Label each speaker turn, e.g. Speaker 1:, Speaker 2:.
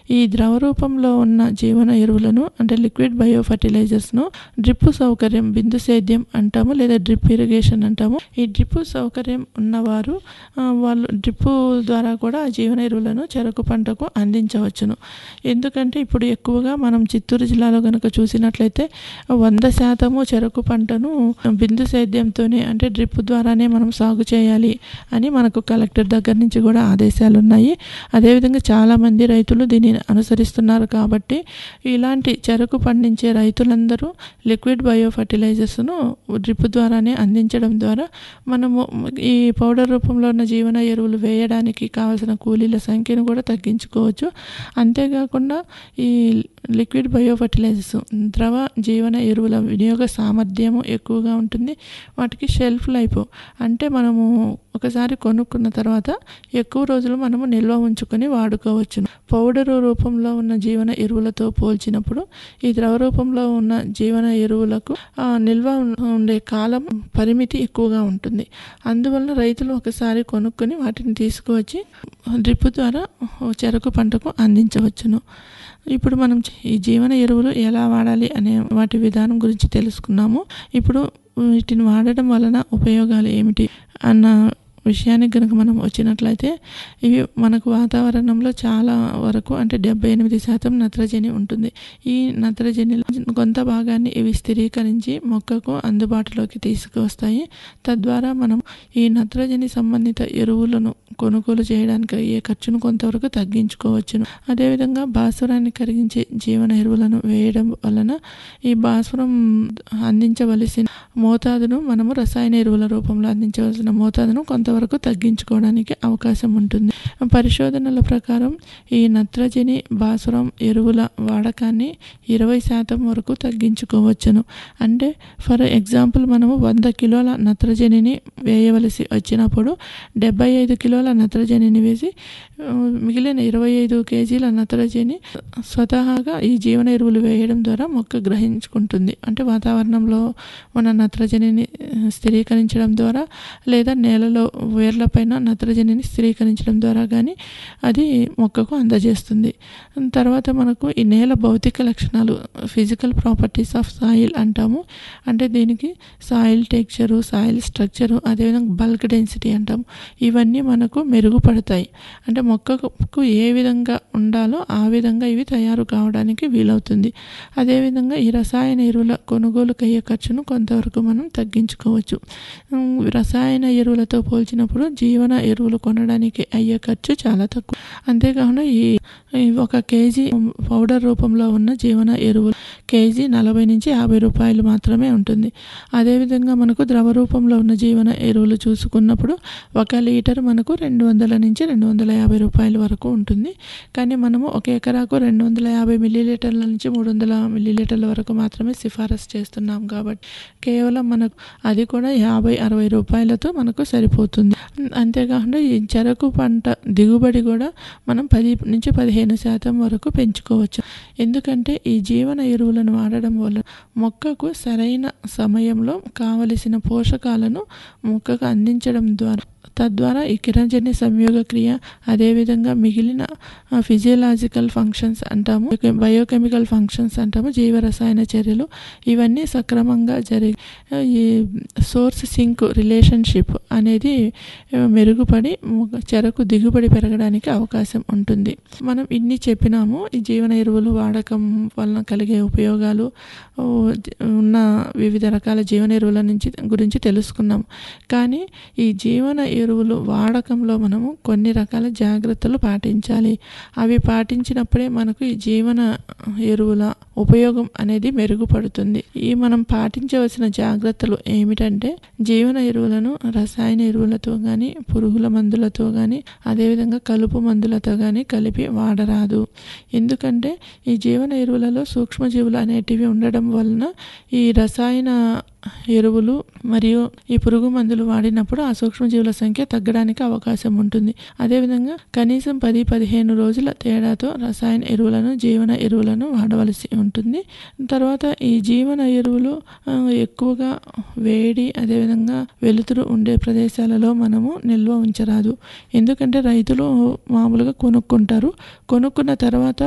Speaker 1: ఈ ద్రవ రూపంలో ఉన్న జీవన ఎరువులను అంటే లిక్విడ్ బయో ఫర్టిలైజర్స్ను డ్రిప్ సౌకర్యం బిందు సేద్యం అంటాము లేదా డ్రిప్ ఇరిగేషన్ అంటాము ఈ డ్రిప్ సౌకర్యం ఉన్నవారు ఆ, వాళ్ళు డ్రిప్ ద్వారా కూడా ఆ జీవన ఎరువులను చెరకు పంటకు అందించవచ్చును ఎందుకంటే ఇప్పుడు ఎక్కువగా మనం చిత్తూరు జిల్లాలో కనుక చూసినట్లయితే వంద శాతము చెరకు పంటను బిందు సేద్యంతోనే అంటే డ్రిప్ ద్వారానే మనం సాగు చేయాలి అని మనకు కలెక్టర్ దగ్గర నుంచి కూడా ఆదేశాలు ఉన్నాయి అదేవిధంగా చాలామంది రైతులు దీనిని అనుసరిస్తున్నారు కాబట్టి ఇలాంటి చెరకు పండించే రైతులందరూ లిక్విడ్ బయో ఫర్టిలైజర్స్ను డ్రిప్ ద్వారానే అందించడం ద్వారా మనము ఈ పౌడర్ రూపంలో ఉన్న జీవన ఎరువులు వేయడానికి కావాల్సిన కూలీల సంఖ్యను కూడా తగ్గించుకోవచ్చు అంతేకాకుండా ఈ లిక్విడ్ బయో ఫర్టిలైజర్స్ ద్రవ జీవన ఎరువుల వినియోగ సామర్థ్యము ఎక్కువగా ఉంటుంది వాటికి షెల్ఫ్ లైఫ్ అంటే మనము ఒకసారి కొనుక్కున్న తర్వాత ఎక్కువ రోజులు మనము నిల్వ ఉంచుకొని వాడుకోవచ్చు పౌడరు రూపంలో ఉన్న జీవన ఎరువులతో పోల్చినప్పుడు ఈ ద్రవ రూపంలో ఉన్న జీవన ఎరువులకు ఆ, నిల్వ ఉండే కాలం పరిమితి ఎక్కువగా ఉంటుంది అందువల్ల రైతులు ఒకసారి కొనుక్కొని వాటిని తీసుకువచ్చి డ్రిప్ ద్వారా చెరకు పంటకు అందించవచ్చును ఇప్పుడు మనం ఈ జీవన ఎరువులు ఎలా వాడాలి అనే వాటి విధానం గురించి తెలుసుకున్నాము ఇప్పుడు వీటిని వాడడం వలన ఉపయోగాలు ఏమిటి అన్న విషయానికి కనుక మనం వచ్చినట్లయితే ఇవి మనకు వాతావరణంలో చాలా వరకు అంటే డెబ్బై ఎనిమిది శాతం నత్రజని ఉంటుంది ఈ నత్రజనిలో కొంత భాగాన్ని ఇవి స్థిరీకరించి మొక్కకు అందుబాటులోకి తీసుకువస్తాయి తద్వారా మనం ఈ నత్రజని సంబంధిత ఎరువులను కొనుగోలు చేయడానికి అయ్యే ఖర్చును కొంతవరకు తగ్గించుకోవచ్చును అదేవిధంగా భాస్వరాన్ని కరిగించే జీవన ఎరువులను వేయడం వలన ఈ భాస్వరం అందించవలసిన మోతాదును మనము రసాయన ఎరువుల రూపంలో అందించవలసిన మోతాదును కొంతవరకు తగ్గించుకోవడానికి అవకాశం ఉంటుంది పరిశోధనల ప్రకారం ఈ నత్రజని భాస్వరం ఎరువుల వాడకాన్ని ఇరవై శాతం వరకు తగ్గించుకోవచ్చును అంటే ఫర్ ఎగ్జాంపుల్ మనము వంద కిలోల నత్రజనిని వేయవలసి వచ్చినప్పుడు డెబ్బై ఐదు కిలోల నత్రజనిని వేసి ఆ, మిగిలిన ఇరవై ఐదు కేజీల నత్రజని స్వతహాగా ఈ జీవన ఎరువులు వేయడం ద్వారా మొక్క గ్రహించుకుంటుంది అంటే వాతావరణంలో మన నత్రజనిని ఆ, స్థిరీకరించడం ద్వారా లేదా నేలలో వేర్లపైన నత్రజనిని స్థిరీకరించడం ద్వారా కానీ అది మొక్కకు అందజేస్తుంది తర్వాత మనకు ఈ నేల భౌతిక లక్షణాలు ఫిజికల్ ప్రాపర్టీస్ ఆఫ్ సాయిల్ అంటాము అంటే దీనికి సాయిల్ టెక్చరు సాయిల్ స్ట్రక్చరు అదేవిధంగా బల్క్ డెన్సిటీ అంటాము ఇవన్నీ మనకు మెరుగుపడతాయి అంటే మొక్కకు ఏ విధంగా ఉండాలో ఆ విధంగా ఇవి తయారు కావడానికి వీలవుతుంది అదేవిధంగా ఈ రసాయన ఎరువుల కొనుగోలుకు అయ్యే ఖర్చును కొంతవరకు మనం తగ్గించుకోవచ్చు ఉమ్, రసాయన ఎరువులతో పోల్చినప్పుడు జీవన ఎరువులు కొనడానికి అయ్యే ఖర్చు చాలా తక్కువ అంతేకాకుండా ఈ ఈ ఒక కేజీ పౌడర్ రూపంలో ఉన్న జీవన ఎరువులు కేజీ నలభై నుంచి యాభై రూపాయలు మాత్రమే ఉంటుంది అదేవిధంగా మనకు ద్రవ రూపంలో ఉన్న జీవన ఎరువులు చూసుకున్నప్పుడు ఒక లీటర్ మనకు రెండు వందల నుంచి రెండు వందల యాభై రూపాయల వరకు ఉంటుంది కానీ మనము ఒక ఎకరాకు రెండు వందల యాభై మిల్లీలీటర్ల నుంచి మూడు వందల మిల్లీలీటర్ల వరకు మాత్రమే సిఫారసు చేస్తున్నాం కాబట్టి కేవలం మనకు అది కూడా యాభై అరవై రూపాయలతో మనకు సరిపోతుంది అంతేకాకుండా ఈ చెరకు పంట దిగుబడి కూడా మనం పది నుంచి పదిహేను శాతం వరకు పెంచుకోవచ్చు ఎందుకంటే ఈ జీవన ఎరువులను వాడడం వల్ల మొక్కకు సరైన సమయంలో కావలసిన పోషకాలను మొక్కకు అందించడం ద్వారా తద్వారా ఈ కిరణజన్య సంయోగ క్రియ అదేవిధంగా మిగిలిన ఫిజియలాజికల్ ఫంక్షన్స్ అంటాము బయోకెమికల్ ఫంక్షన్స్ అంటాము జీవరసాయన చర్యలు ఇవన్నీ సక్రమంగా జరిగి ఆ, ఈ సోర్స్ సింక్ రిలేషన్షిప్ అనేది ఆ, మెరుగుపడి మొక్క- చెరకు దిగుబడి పెరగడానికి అవకాశం ఉంటుంది మనం ఇన్ని చెప్పినాము ఈ జీవన ఎరువులు వాడకం వలన కలిగే ఉపయోగాలు ఓ, జ- ఉన్న వివిధ రకాల జీవన ఎరువుల నుంచి గురించి తెలుసుకున్నాం కానీ ఈ జీవన ఎరువులు వాడకంలో మనము కొన్ని రకాల జాగ్రత్తలు పాటించాలి అవి పాటించినప్పుడే మనకు ఈ జీవన ఎరువుల ఉపయోగం అనేది మెరుగుపడుతుంది ఈ మనం పాటించవలసిన జాగ్రత్తలు ఏమిటంటే జీవన ఎరువులను రసాయన ఎరువులతో కానీ పురుగుల మందులతో కానీ అదేవిధంగా కలుపు మందులతో కానీ కలిపి వాడరాదు ఎందుకంటే ఈ జీవన ఎరువులలో సూక్ష్మజీవులు అనేటివి ఉండడం వలన ఈ రసాయన ఎరువులు మరియు ఈ పురుగు మందులు వాడినప్పుడు ఆ సూక్ష్మజీవుల సంఖ్య తగ్గడానికి అవకాశం ఉంటుంది అదేవిధంగా కనీసం పది పదిహేను రోజుల తేడాతో రసాయన ఎరువులను జీవన ఎరువులను వాడవలసి ఉంటుంది తర్వాత ఈ జీవన ఎరువులు ఆ, ఎక్కువగా వేడి అదేవిధంగా వెలుతురు ఉండే ప్రదేశాలలో మనము నిల్వ ఉంచరాదు ఎందుకంటే రైతులు మామూలుగా కొనుక్కుంటారు కొనుక్కున్న తర్వాత